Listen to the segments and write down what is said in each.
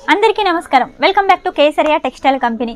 అందరికీ నమస్కారం welcome back to Kesariya textile company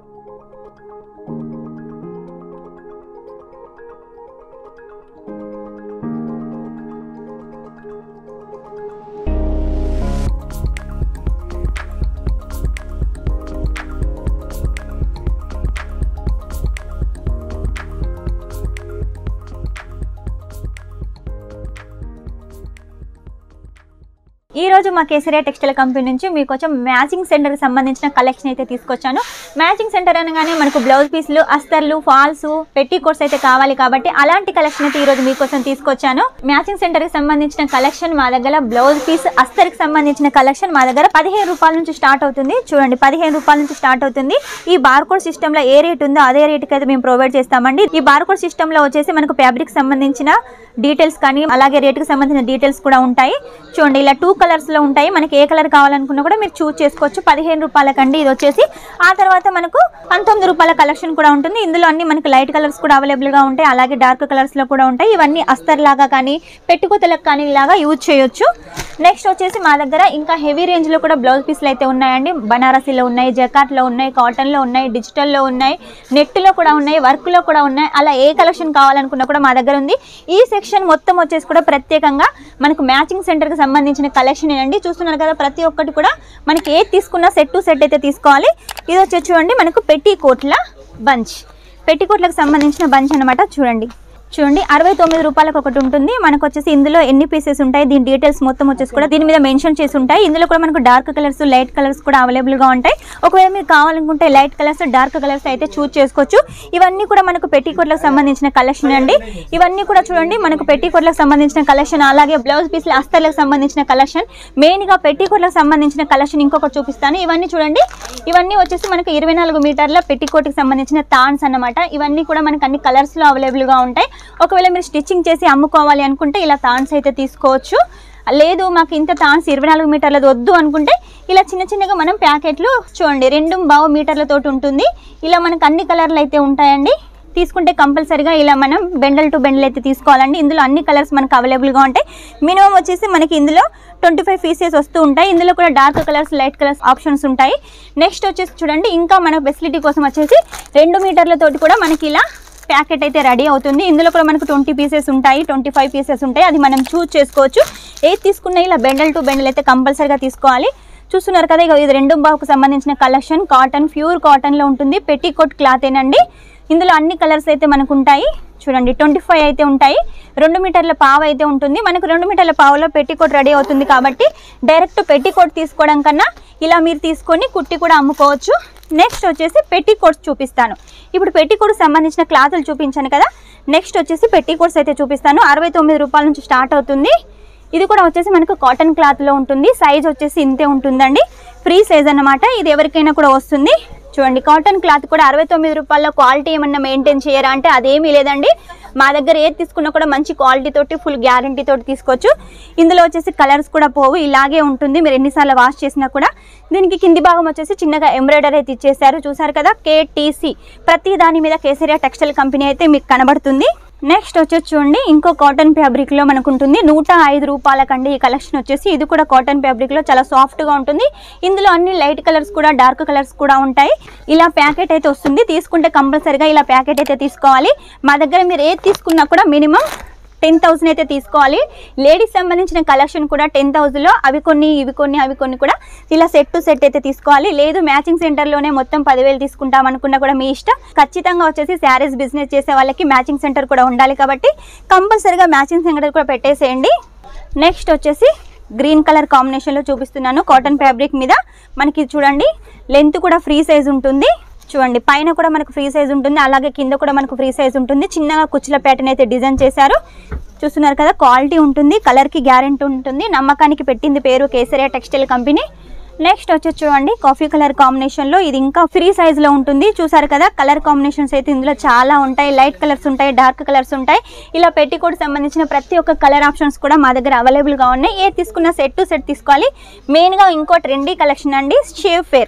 ఈ రోజు మా కేసరియా టెక్స్టైల్ కంపెనీ నుంచి మీకు కొంచెం మ్యాచింగ్ సెంటర్ కి సంబంధించిన కలెక్షన్ అయితే తీసుకొచ్చాను మ్యాచింగ్ సెంటర్ అనగానే మనకు బ్లౌజ్ పీస్లు అస్తర్లు ఫాల్స్ పెట్టి కోర్స్ అయితే కావాలి కాబట్టి అలాంటి కలెక్షన్ అయితే ఈ రోజు మీకోసం తీసుకొచ్చాను మ్యాచింగ్ సెంటర్ కి సంబంధించిన కలెక్షన్ మా దగ్గర బ్లౌజ్ పీస్ అస్తర్ కి సంబంధించిన కలెక్షన్ మా దగ్గర పదిహేను రూపాయల నుంచి స్టార్ట్ అవుతుంది చూడండి పదిహేను రూపాయల నుంచి స్టార్ట్ అవుతుంది ఈ బార్కోడ్ సిస్టమ్ లో ఏ రేట్ ఉందో అదే రేట్ కి అయితే మేము ప్రొవైడ్ చేస్తామండి ఈ బార్కోడ్ సిస్టమ్ లో వచ్చేసి మనకు ఫ్యాబ్రిక్ సంబంధించిన డీటెయిల్స్ కానీ అలాగే రేట్ కి సంబంధించిన డీటెయిల్స్ కూడా ఉంటాయి చూడండి ఇలా టూ కలర్స్ లో ఉంటాయి మనకి ఏ కలర్ కావాలనుకున్నా కూడా మీరు చూస్ చేసుకోవచ్చు పదిహేను రూపాయలకండి ఇది వచ్చేసి ఆ తర్వాత మనకు పంతొమ్మిది రూపాయల కలెక్షన్ కూడా ఉంటుంది ఇందులో అన్ని మనకి లైట్ కలర్స్ కూడా అవైలబుల్ గా ఉంటాయి అలాగే డార్క్ కలర్స్ లో కూడా ఉంటాయి ఇవన్నీ అస్తర్ లాగా కానీ పెట్టుకోతలకు కానీ ఇలాగా యూజ్ చేయొచ్చు నెక్స్ట్ వచ్చేసి మా దగ్గర ఇంకా హెవీ రేంజ్ లో కూడా బ్లౌజ్ పీస్లు అయితే ఉన్నాయండి బనారసీలో ఉన్నాయి జకాట్ లో ఉన్నాయి కాటన్ లో ఉన్నాయి డిజిటల్ లో ఉన్నాయి నెట్ లో కూడా ఉన్నాయి వర్క్ లో కూడా ఉన్నాయి అలా ఏ కలెక్షన్ కావాలనుకున్నా కూడా మా దగ్గర ఉంది ఈ సెక్షన్ మొత్తం వచ్చేసి కూడా ప్రత్యేకంగా మనకు మ్యాచింగ్ సెంటర్ కి సంబంధించిన కలెక్షన్ అండి చూస్తున్నారు కదా ప్రతి ఒక్కటి కూడా మనకి ఏది తీసుకున్నా సెట్ టు సెట్ అయితే తీసుకోవాలి ఇది వచ్చేసి చూడండి మనకు పెట్టి కోట్ల బంచ్ పెట్టి కోట్లకు సంబంధించిన బంచ్ అన్నమాట చూడండి చూడండి అరవై తొమ్మిది రూపాయలకు ఒకటి ఉంటుంది మనకు వచ్చేసి ఇందులో ఎన్ని పీసెస్ ఉంటాయి దీని డీటెయిల్స్ మొత్తం వచ్చేసి కూడా దీని మీద మెన్షన్ చేసి ఉంటాయి ఇందులో కూడా మనకు డార్క్ కలర్స్ లైట్ కలర్స్ కూడా అవైలబుల్ గా ఉంటాయి ఒకవేళ మీరు కావాలనుకుంటే లైట్ కలర్స్ డార్క్ కలర్స్ అయితే చూస్ చేసుకోవచ్చు ఇవన్నీ కూడా మనకు పెట్టికోట్లకు సంబంధించిన కలెక్షన్ అండి ఇవన్నీ కూడా చూడండి మనకు పెట్టికోట్లకు సంబంధించిన కలెక్షన్ అలాగే బ్లౌజ్ పీస్ల అస్తర్లకు సంబంధించిన కలెక్షన్ మెయిన్ గా పెట్టికోట్లకు సంబంధించిన కలెక్షన్ ఇంకొకటి చూపిస్తాను ఇవన్నీ చూడండి ఇవన్నీ వచ్చేసి మనకు ఇరవై నాలుగు మీటర్ల పెట్టికోట్కి సంబంధించిన తాన్స్ అన్నమాట ఇవన్నీ కూడా మనకు అన్ని కలర్స్ లో అవైలబుల్ గా ఉంటాయి ఒకవేళ మీరు స్టిచ్చింగ్ చేసి అమ్ముకోవాలి అనుకుంటే ఇలా తాన్స్ అయితే తీసుకోవచ్చు లేదు మాకు ఇంత తాన్స్ ఇరవై నాలుగు మీటర్లది వద్దు అనుకుంటే ఇలా చిన్న చిన్నగా మనం ప్యాకెట్లు చూడండి రెండు బావు మీటర్లతోటి ఉంటుంది ఇలా మనకు అన్ని కలర్లు అయితే ఉంటాయండి తీసుకుంటే కంపల్సరీగా ఇలా మనం బెండల్ టు బెండల్ అయితే తీసుకోవాలండి ఇందులో అన్ని కలర్స్ మనకు అవైలబుల్గా ఉంటాయి మినిమం వచ్చేసి మనకి ఇందులో ట్వంటీ ఫైవ్ పీసెస్ వస్తూ ఉంటాయి ఇందులో కూడా dark colours light colours options ఉంటాయి నెక్స్ట్ వచ్చేసి చూడండి ఇంకా మన ఫెసిలిటీ కోసం వచ్చేసి రెండు మీటర్లతోటి కూడా మనకి ఇలా ప్యాకెట్ అయితే రెడీ అవుతుంది ఇందులో కూడా మనకు ట్వంటీ పీసెస్ ఉంటాయి ట్వంటీ ఫైవ్ పీసెస్ ఉంటాయి అది మనం చూస్ చేసుకోవచ్చు ఏది తీసుకున్నా ఇలా బెండల్ టు బెండల్ అయితే కంపల్సరీగా తీసుకోవాలి చూస్తున్నారు కదా ఇక ఇది రెండు బాబుకు సంబంధించిన కలెక్షన్ కాటన్ ప్యూర్ కాటన్లో ఉంటుంది పెట్టికోట్ క్లాత్ ఏనండి ఇందులో అన్ని కలర్స్ అయితే మనకు ఉంటాయి చూడండి ట్వంటీ ఫైవ్ అయితే ఉంటాయి రెండు మీటర్ల పావు అయితే ఉంటుంది మనకు రెండు మీటర్ల పావులో పెట్టికోట్ రెడీ అవుతుంది కాబట్టి డైరెక్ట్ పెట్టికోట్ తీసుకోవడం కన్నా ఇలా మీరు తీసుకొని కుట్టి కూడా అమ్ముకోవచ్చు నెక్స్ట్ వచ్చేసి పెట్టికోట్స్ చూపిస్తాను ఇప్పుడు పెట్టికోట్కి సంబంధించిన క్లాతులు చూపించాను కదా నెక్స్ట్ వచ్చేసి పెట్టికోట్స్ అయితే చూపిస్తాను అరవై తొమ్మిది రూపాయల నుంచి స్టార్ట్ అవుతుంది ఇది కూడా వచ్చేసి మనకు కాటన్ క్లాత్లో ఉంటుంది సైజ్ వచ్చేసి ఇంతే ఉంటుందండి ఫ్రీ సైజ్ అన్నమాట ఇది ఎవరికైనా కూడా వస్తుంది చూడండి కాటన్ క్లాత్ కూడా అరవై తొమ్మిది రూపాయల క్వాలిటీ ఏమన్నా మెయింటైన్ చేయరా అంటే అదేమీ లేదండి మా దగ్గర ఏది తీసుకున్నా కూడా మంచి క్వాలిటీ తోటి ఫుల్ గ్యారంటీ తోటి తీసుకోవచ్చు ఇందులో వచ్చేసి కలర్స్ కూడా పోవు ఇలాగే ఉంటుంది మీరు ఎన్నిసార్లు వాష్ చేసినా కూడా దీనికి కింది భాగం వచ్చేసి చిన్నగా ఎంబ్రాయిడరీ అయితే ఇచ్చేసారు చూసారు కదా కేటీసీ ప్రతి దాని మీద కేసరియా టెక్స్టైల్ కంపెనీ అయితే మీకు కనబడుతుంది నెక్స్ట్ వచ్చేసి చూడండి ఇంకో కాటన్ ఫ్యాబ్రిక్ లో మనకు ఉంటుంది నూట ఐదు రూపాయలకండి ఈ కలెక్షన్ వచ్చేసి ఇది కూడా కాటన్ ఫ్యాబ్రిక్ లో చాలా సాఫ్ట్ గా ఉంటుంది ఇందులో అన్ని లైట్ కలర్స్ కూడా డార్క్ కలర్స్ కూడా ఉంటాయి ఇలా ప్యాకెట్ అయితే వస్తుంది తీసుకుంటే కంపల్సరిగా ఇలా ప్యాకెట్ అయితే తీసుకోవాలి మా దగ్గర మీరు ఏది తీసుకున్నా కూడా మినిమం టెన్ థౌసండ్ అయితే తీసుకోవాలి లేడీస్ సంబంధించిన కలెక్షన్ కూడా టెన్ థౌసండ్లో అవి కొన్ని ఇవి కొన్ని అవి కొన్ని కూడా ఇలా సెట్ టు సెట్ అయితే తీసుకోవాలి లేదు మ్యాచింగ్ సెంటర్లోనే మొత్తం పదివేలు తీసుకుంటాం అనుకున్నా కూడా మీ ఇష్టం ఖచ్చితంగా వచ్చేసి శారీస్ బిజినెస్ చేసే వాళ్ళకి మ్యాచింగ్ సెంటర్ కూడా ఉండాలి కాబట్టి కంపల్సరీగా మ్యాచింగ్ సెంటర్ కూడా పెట్టేసేయండి నెక్స్ట్ వచ్చేసి గ్రీన్ కలర్ కాంబినేషన్లో చూపిస్తున్నాను కాటన్ ఫ్యాబ్రిక్ మీద మనకి ఇది చూడండి లెంత్ కూడా ఫ్రీ సైజ్ ఉంటుంది చూడండి పైన కూడా మనకు ఫ్రీ సైజ్ ఉంటుంది అలాగే కింద కూడా మనకు ఫ్రీ సైజ్ ఉంటుంది చిన్నగా కుచ్చుల ప్యాటర్న్ అయితే డిజైన్ చేశారు చూస్తున్నారు కదా క్వాలిటీ ఉంటుంది కలర్కి గ్యారెంటీ ఉంటుంది నమ్మకానికి పెట్టింది పేరు కేసరియా టెక్స్టైల్ కంపెనీ నెక్స్ట్ వచ్చేసి చూడండి కాఫీ కలర్ కాంబినేషన్లో ఇది ఇంకా ఫ్రీ సైజ్లో ఉంటుంది చూసారు కదా కలర్ కాంబినేషన్స్ అయితే ఇందులో చాలా ఉంటాయి లైట్ కలర్స్ ఉంటాయి డార్క్ కలర్స్ ఉంటాయి ఇలా పెట్టికోట్ సంబంధించిన ప్రతి ఒక్క కలర్ ఆప్షన్స్ కూడా మా దగ్గర అవైలబుల్గా ఉన్నాయి ఏ తీసుకున్న సెట్ టు సెట్ తీసుకోవాలి మెయిన్గా ఇంకో ట్రెండీ కలెక్షన్ అండి షేవ్ ఫేర్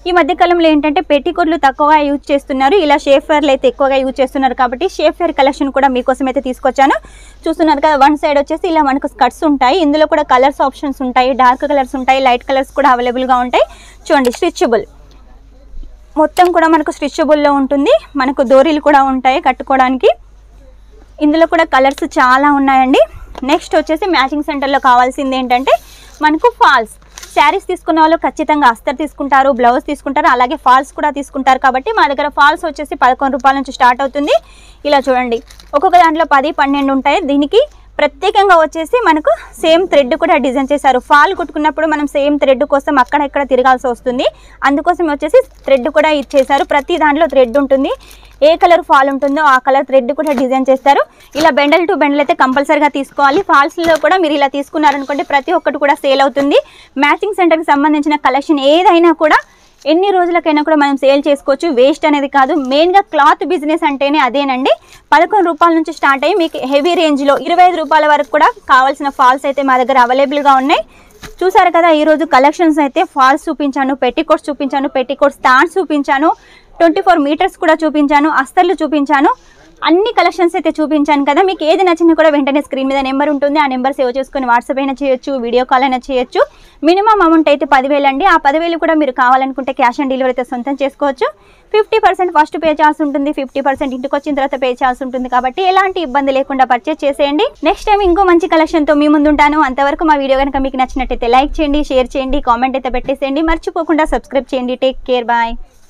ఈ మధ్యకాలంలో ఏంటంటే పెట్టికోట్లు తక్కువగా యూజ్ చేస్తున్నారు ఇలా షేఫర్లు అయితే ఎక్కువగా యూజ్ చేస్తున్నారు కాబట్టి షేఫర్ కలెక్షన్ కూడా మీకోసం అయితే తీసుకొచ్చాను చూస్తున్నారు కదా వన్ సైడ్ వచ్చేసి ఇలా మనకు స్కర్ట్స్ ఉంటాయి ఇందులో కూడా కలర్స్ ఆప్షన్స్ ఉంటాయి డార్క్ కలర్స్ ఉంటాయి లైట్ కలర్స్ కూడా అవైలబుల్గా ఉంటాయి చూడండి స్ట్రిచబుల్ మొత్తం కూడా మనకు స్ట్రిచబుల్లో ఉంటుంది మనకు దోరీలు కూడా ఉంటాయి కట్టుకోవడానికి ఇందులో కూడా కలర్స్ చాలా ఉన్నాయండి నెక్స్ట్ వచ్చేసి మ్యాచింగ్ సెంటర్లో కావాల్సింది ఏంటంటే మనకు ఫాల్స్ శారీస్ తీసుకున్న వాళ్ళు ఖచ్చితంగా అస్తర్ తీసుకుంటారు బ్లౌజ్ తీసుకుంటారు అలాగే ఫాల్స్ కూడా తీసుకుంటారు కాబట్టి మా దగ్గర ఫాల్స్ వచ్చేసి పదకొండు రూపాయల నుంచి స్టార్ట్ అవుతుంది ఇలా చూడండి ఒక్కొక్క దాంట్లో పది పన్నెండు ఉంటాయి దీనికి ప్రత్యేకంగా వచ్చేసి మనకు సేమ్ థ్రెడ్ కూడా డిజైన్ చేశారు ఫాల్ కుట్టుకున్నప్పుడు మనం సేమ్ థ్రెడ్ కోసం అక్కడ ఇక్కడ తిరగాల్సి వస్తుంది అందుకోసం వచ్చేసి థ్రెడ్ కూడా ఇచ్చేసారు ప్రతి దాంట్లో థ్రెడ్ ఉంటుంది ఏ కలర్ ఫాల్ ఉంటుందో ఆ కలర్ థ్రెడ్ కూడా డిజైన్ చేస్తారు ఇలా బెండల్ టు బెండల్ అయితే కంపల్సరీగా తీసుకోవాలి ఫాల్స్లో కూడా మీరు ఇలా తీసుకున్నారనుకోండి ప్రతి ఒక్కటి కూడా సేల్ అవుతుంది మ్యాచింగ్ సెంటర్కి సంబంధించిన కలెక్షన్ ఏదైనా కూడా ఎన్ని రోజులకైనా కూడా మనం సేల్ చేసుకోవచ్చు వేస్ట్ అనేది కాదు మెయిన్గా క్లాత్ బిజినెస్ అంటేనే అదేనండి పదకొండు రూపాయల నుంచి స్టార్ట్ అయ్యి మీకు హెవీ రేంజ్లో ఇరవై ఐదు రూపాయల వరకు కూడా కావాల్సిన ఫాల్స్ అయితే మా దగ్గర అవైలబుల్గా ఉన్నాయి చూసారు కదా ఈరోజు కలెక్షన్స్ అయితే ఫాల్స్ చూపించాను పెట్టికోట్స్ చూపించాను పెట్టికోట్ స్టాండ్స్ చూపించాను ట్వంటీ ఫోర్ మీటర్స్ కూడా చూపించాను అస్తర్లు చూపించాను అన్ని కలెక్షన్స్ అయితే చూపించాను కదా మీకు ఏది నచ్చినా కూడా వెంటనే స్క్రీన్ మీద నెంబర్ ఉంటుంది ఆ నెంబర్ సేవ్ చేసుకొని వాట్సాప్ అయినా చేయొచ్చు వీడియో కాల్ అయినా చేయొచ్చు మినిమం అమౌంట్ అయితే పదివేలు అండి ఆ పదివేలు కూడా మీరు కావాలనుకుంటే క్యాష్ ఆన్ డెలివరీ అయితే సొంతం చేసుకోవచ్చు ఫిఫ్టీ పర్సెంట్ ఫస్ట్ పే చేయాల్సి ఉంటుంది ఫిఫ్టీ పర్సెంట్ ఇంటికి వచ్చిన తర్వాత పే చేయాల్సి ఉంటుంది కాబట్టి ఎలాంటి ఇబ్బంది లేకుండా పర్చేస్ చేసేయండి నెక్స్ట్ టైం ఇంకో మంచి కలెక్షన్తో మీ ముందు ఉంటాను అంతవరకు మా వీడియో కనుక మీకు నచ్చినట్టయితే లైక్ చేయండి షేర్ చేయండి కామెంట్ అయితే పెట్టేసేయండి మర్చిపోకుండా సబ్స్క్రైబ్ చేయండి టేక్ కేర్ బాయ్